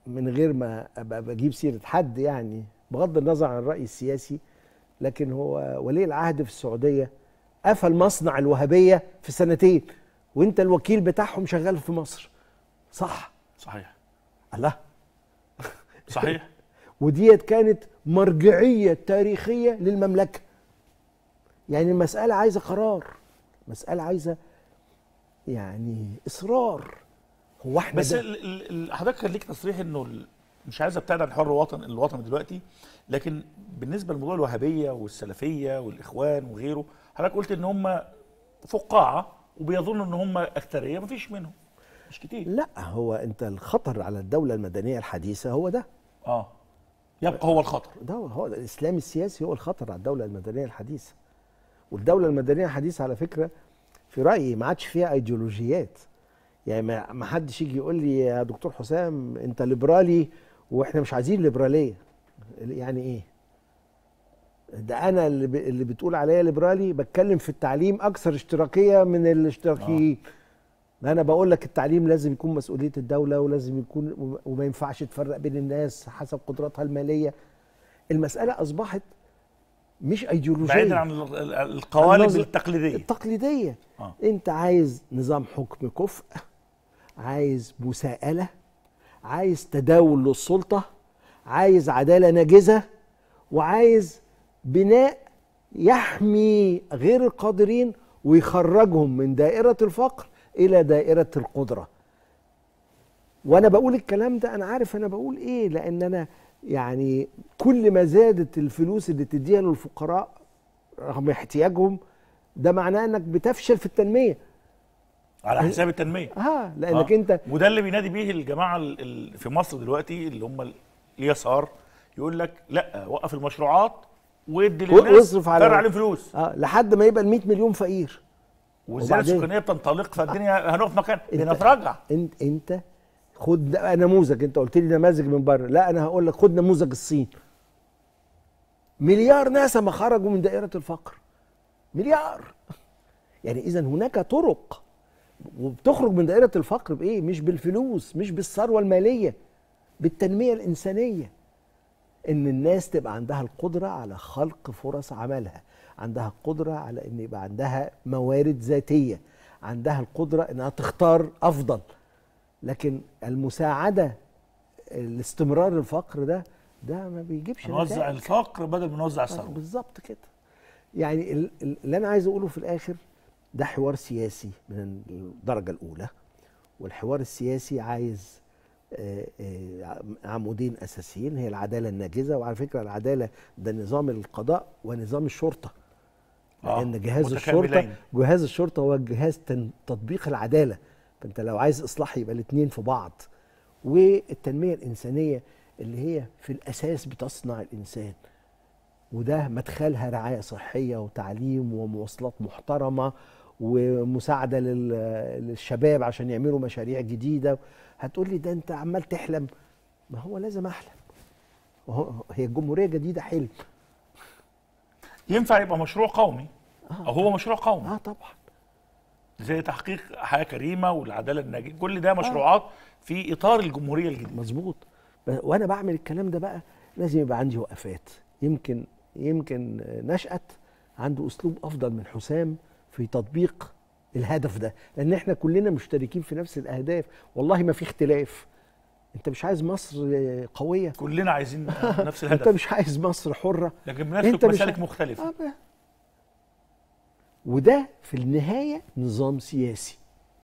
من غير ما ابقى بجيب سيره حد يعني بغض النظر عن الراي السياسي لكن هو ولي العهد في السعوديه قفل مصنع الوهابيه في سنتين وانت الوكيل بتاعهم شغال في مصر صح صحيح الله صحيح وديت كانت مرجعيه تاريخيه للمملكه يعني المساله عايزه قرار مساله عايزه يعني اصرار هو احنا بس ده- ال- ال- ال- حضرتك كان ليك تصريح انه ال- مش عايز ابتعد عن حوار الوطن الوطني دلوقتي لكن بالنسبه لموضوع الوهابيه والسلفيه والاخوان وغيره حضرتك قلت ان هم فقاعه وبيظنوا ان هم اكثريه مفيش منهم مش كتير لا هو انت الخطر على الدوله المدنيه الحديثه هو ده اه يبقى هو الخطر ده هو- هو الاسلام السياسي هو الخطر على الدوله المدنيه الحديثه والدوله المدنيه الحديثه على فكره في رايي ما عادش فيها ايديولوجيات يعني ما ما حدش يجي يقول لي يا دكتور حسام انت ليبرالي واحنا مش عايزين ليبراليه يعني ايه ده انا اللي, ب... اللي بتقول عليا ليبرالي بتكلم في التعليم اكثر اشتراكيه من الاشتراكيين ده انا بقول لك التعليم لازم يكون مسؤوليه الدوله ولازم يكون وما ينفعش تفرق بين الناس حسب قدراتها الماليه المساله اصبحت مش ايديولوجيه بعيدا عن ال- ال- القوالب النظر- التقليديه التقليديه آه. انت عايز نظام حكم كفء عايز مساءله عايز تداول للسلطه عايز عداله ناجزه وعايز بناء يحمي غير القادرين ويخرجهم من دائره الفقر الى دائره القدره وانا بقول الكلام ده انا عارف انا بقول ايه لان انا يعني كل ما زادت الفلوس اللي تديها للفقراء رغم احتياجهم ده معناه انك بتفشل في التنميه على حساب التنميه اه لانك آه. انت وده اللي بينادي بيه الجماعه ال- ال- في مصر دلوقتي اللي هم ال- اليسار يقول لك لا وقف المشروعات وادي و- للناس واصرف على- فرق عليهم فلوس اه لحد ما يبقى ال 100 مليون فقير والزياده وبعدين؟ السكانيه بتنطلق فالدنيا هنقف مكان أنت- بنتراجع انت انت خد نموذج انت قلت لي نماذج من بره لا انا هقول لك خد نموذج الصين مليار ناس ما خرجوا من دائره الفقر مليار يعني اذا هناك طرق وبتخرج من دائره الفقر بايه مش بالفلوس مش بالثروه الماليه بالتنميه الانسانيه ان الناس تبقى عندها القدره على خلق فرص عملها عندها القدره على ان يبقى عندها موارد ذاتيه عندها القدره انها تختار افضل لكن المساعده الاستمرار الفقر ده ده ما بيجيبش نوزع نتائج. الفقر بدل ما نوزع آه، الثروه بالظبط كده يعني ال- ال- اللي انا عايز اقوله في الاخر ده حوار سياسي من الدرجه الاولى والحوار السياسي عايز آه، آه، عمودين اساسيين هي العداله الناجزه وعلى فكره العداله ده نظام القضاء ونظام الشرطه آه، لان جهاز متكاملين. الشرطه جهاز الشرطه هو جهاز تن- تطبيق العداله فانت لو عايز اصلاح يبقى الاثنين في بعض والتنميه الانسانيه اللي هي في الاساس بتصنع الانسان وده مدخلها رعايه صحيه وتعليم ومواصلات محترمه ومساعده لل- للشباب عشان يعملوا مشاريع جديده هتقول لي ده انت عمال تحلم ما هو لازم احلم وهو- هي الجمهوريه جديده حلم ينفع يبقى مشروع قومي او هو مشروع قومي اه طبعا زي تحقيق حياه كريمه والعداله الناجيه كل ده مشروعات في اطار الجمهوريه الجديده مظبوط ب- وانا بعمل الكلام ده بقى لازم يبقى عندي وقفات يمكن يمكن نشأت عنده اسلوب افضل من حسام في تطبيق الهدف ده لان احنا كلنا مشتركين في نفس الاهداف والله ما في اختلاف انت مش عايز مصر قويه كلنا عايزين نفس انت الهدف مش عايز مصر حره لكن أنت بنسلك مش مسالك ع- مختلفه آه بقى. وده في النهايه نظام سياسي